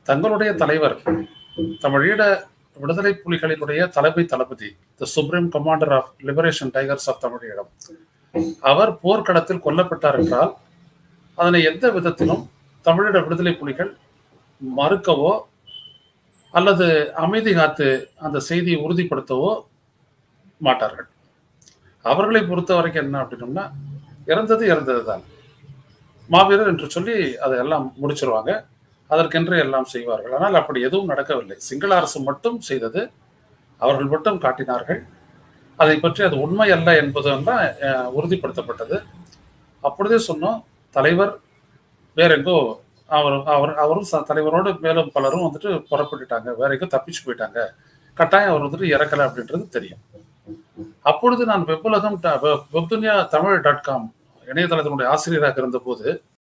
தங்களுடைய தலைவர் தமிழீழ விடுதலை புலிகளினுடைய தலைமை தளபதி the supreme commander of liberation tigers of Tamil Eelam அவர் போர்க்களத்தில் கொல்லப்பட்டார் என்றால் அதனை எந்த விதத்திலும் தமிழீழ விடுதலை புலிகள் மறுக்கவோ அல்லது அமைதி காத்து அந்த செய்தியை உறுதிப்படுத்தவோ மாட்டார்கள் அவர்களை பொறுத்த வரைக்கும் என்ன அப்படின்னோம்னா இறந்தது இறந்தது தான் மாவீரர் என்று சொல்லி அதை எல்லாம் முடிச்சிருவாங்க அதற்கென்று எல்லாம் செய்வார்கள் ஆனால் அப்படி எதுவும் நடக்கவில்லை சிங்கள அரசு மட்டும் செய்தது அவர்கள் மட்டும் காட்டினார்கள் அதை பற்றி அது உண்மை அல்ல என்பதும் தான் அஹ், உறுதிப்படுத்தப்பட்டது அப்பொழுதே சொன்னோம் தலைவர் வேற எங்கோ அவர் அவர் அவரும் ச- தலைவரோடு மேலும் பலரும் வந்துட்டு புறப்பட்டுட்டாங்க வேற எங்கோ தப்பிச்சு போயிட்டாங்க கட்டாயம் அவர் வந்துட்டு இறக்கல அப்படின்றது தெரியும் அப்பொழுது நான் வெப்புலகம் ட- வெப்- வெப்துனியா தமிழ் டாட் காம் இணையதளத்தினுடைய ஆசிரியராக இருந்தபோது